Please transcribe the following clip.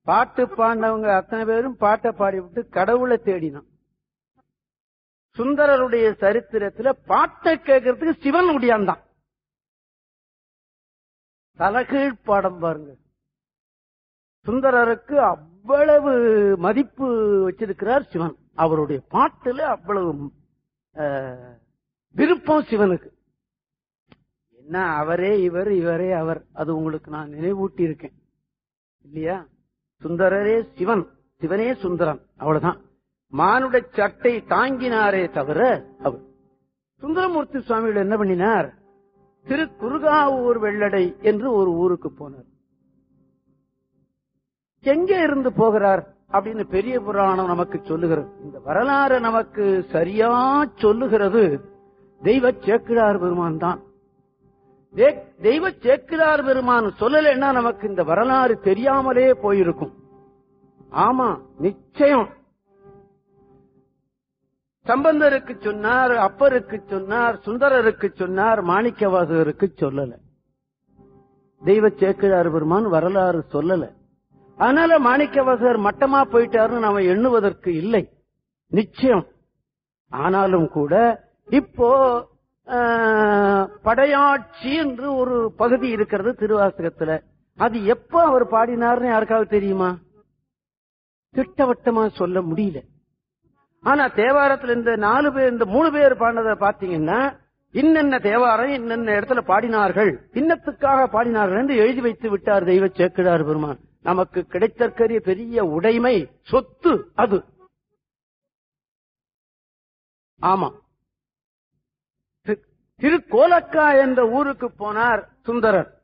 பாட்டு பாடினவங்க அத்தனை பேரும் பாட்டை பாடிவிட்டு கடவுளை தேடினான் சுந்தரருடைய சரித்திரத்துல பாட்டை கேட்கறதுக்கு சிவன் உடையாந்தான் தலகீழ் பாடம் பாருங்க சுந்தரருக்கு அவ்வளவு மதிப்பு வச்சிருக்கிறார் சிவன் அவருடைய பாட்டுல அவ்வளவு அஹ், விருப்பம் சிவனுக்கு என்ன அவரே இவர் இவரே அவர் அது உங்களுக்கு நான் நினைவூட்டி இருக்கேன் இல்லையா சுந்தரரே சிவன் சிவனே சுந்தரன் அவ்வளவுதான் மானுட சட்டை தாங்கினாரே தவிர அவர் சுந்தரமூர்த்தி சுவாமிகள் என்ன பண்ணினார் திரு குருகாவூர் வெள்ளடை என்று ஒரு ஊருக்கு போனார் எங்கே இருந்து போகிறார் அப்படின்னு பெரிய புராணம் நமக்கு சொல்லுகிறது இந்த வரலாறு நமக்கு சரியா சொல்லுகிறது தெய்வ சேக்கிழார் பெருமான் தான் தே- தெய்வ சேக்கிழார் பெருமான் சொல்லலைன்னா நமக்கு இந்த வரலாறு தெரியாமலே போயிருக்கும் ஆமா நிச்சயம் சம்பந்தருக்கு சொன்னார் அப்பருக்கு சொன்னார் சுந்தரருக்கு சொன்னார் மாணிக்கவாசகருக்கு சொல்லல தெய்வ சேக்கிழார் பெருமான் வரலாறு சொல்லல அதனால மாணிக்கவாசகர் மட்டமா போயிட்டாருன்னு நாம எண்ணுவதற்கு இல்லை நிச்சயம் ஆனாலும் கூட இப்போ ஆஹ், படையாட்சி என்று ஒரு பகுதி இருக்கிறது திருவாசகத்துல அது எப்ப அவர் பாடினார்னு யாருக்காவது தெரியுமா திட்டவட்டமா சொல்ல முடியல ஆனா தேவாரத்துல இந்த நாலு பேர் இந்த மூணு பேர் பாடினதை பாத்தீங்கன்னா இன்னென்ன தேவாரம் இன்னென்ன இடத்துல பாடினார்கள் இன்னத்துக்காக பாடினார்கள் என்று எழுதி வைத்து விட்டார் தெய்வ சேக்கிழார் பெருமான் நமக்கு கிடைத்தற்கரிய பெரிய உடைமை சொத்து அது ஆமா தி- திருக்கோலக்கா என்ற ஊருக்கு போனார் சுந்தரர்